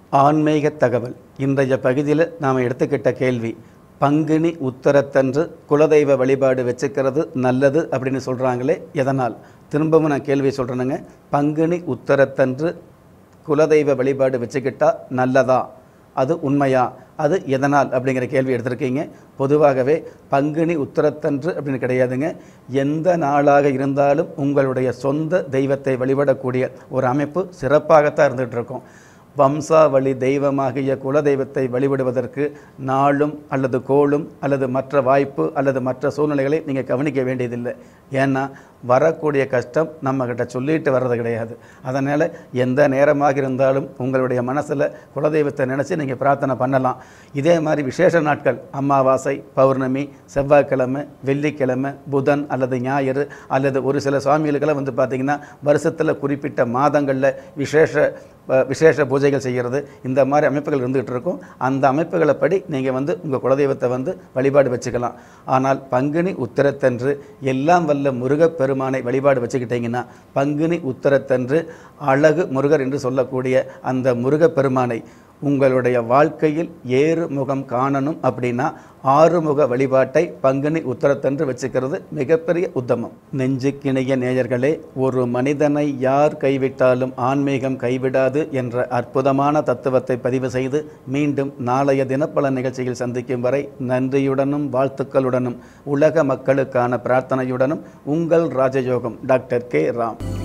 ஆன்மீக தகவல் இன்றைய பகுதியில் நாம் எடுத்துக்கிட்ட கேள்வி பங்குனி உத்தரத்தன்று குலதெய்வ வழிபாடு வச்சுக்கிறது நல்லது அப்படின்னு சொல்கிறாங்களே எதனால் திரும்பவும் நான் கேள்வி சொல்கிறேனுங்க பங்குனி உத்தரத்தன்று குலதெய்வ வழிபாடு வச்சுக்கிட்டா நல்லதா அது உண்மையா அது எதனால் அப்படிங்கிற கேள்வி எடுத்திருக்கீங்க பொதுவாகவே பங்குனி உத்தரத்தன்று அப்படின்னு கிடையாதுங்க எந்த நாளாக இருந்தாலும் உங்களுடைய சொந்த தெய்வத்தை வழிபடக்கூடிய ஒரு அமைப்பு சிறப்பாகத்தான் இருந்துகிட்டு இருக்கும் வம்சாவளி தெய்வமாகிய குலதெய்வத்தை வழிபடுவதற்கு நாளும் அல்லது கோளும் அல்லது மற்ற வாய்ப்பு அல்லது மற்ற சூழ்நிலைகளை நீங்கள் கவனிக்க வேண்டியதில்லை ஏன்னா வரக்கூடிய கஷ்டம் நம்மக்கிட்ட சொல்லிட்டு வர்றது கிடையாது அதனால் எந்த நேரமாக இருந்தாலும் உங்களுடைய மனசில் குலதெய்வத்தை நினச்சி நீங்கள் பிரார்த்தனை பண்ணலாம் இதே மாதிரி விசேஷ நாட்கள் அமாவாசை பௌர்ணமி செவ்வாய்க்கிழமை வெள்ளிக்கிழமை புதன் அல்லது ஞாயிறு அல்லது ஒரு சில சுவாமிகளுக்கெல்லாம் வந்து பார்த்திங்கன்னா வருஷத்தில் குறிப்பிட்ட மாதங்களில் விசேஷ அஹ், விசேஷ பூஜைகள் செய்கிறது இந்த மாதிரி அமைப்புகள் இருந்துகிட்டு இருக்கும் அந்த அமைப்புகளை படி நீங்கள் வந்து உங்கள் குலதெய்வத்தை வந்து வழிபாடு வச்சுக்கலாம் ஆனால் பங்குனி உத்தரத்தன்று எல்லாம் வல்ல முருகப்பெருமானை வழிபாடு வச்சுக்கிட்டீங்கன்னா பங்குனி உத்தரத்தன்று அழகு முருகர் என்று சொல்லக்கூடிய அந்த முருகப்பெருமானை உங்களுடைய வாழ்க்கையில் ஏறு முகம் காணணும் அப்படின்னா ஆறுமுக வழிபாட்டை பங்குனி உத்தரத்தன்று வச்சுக்கிறது மிகப்பெரிய உத்தமம் நெஞ்சுக்கிணைய நேயர்களே ஒரு மனிதனை யார் கைவிட்டாலும் ஆன்மீகம் கைவிடாது என்ற அற்புதமான தத்துவத்தை பதிவு செய்து மீண்டும் நாளைய தினப்பல நிகழ்ச்சியில் சந்திக்கும் வரை நன்றியுடனும் வாழ்த்துக்களுடனும் உலக மக்களுக்கான பிரார்த்தனையுடனும் உங்கள் ராஜயோகம் டாக்டர் கே ராம்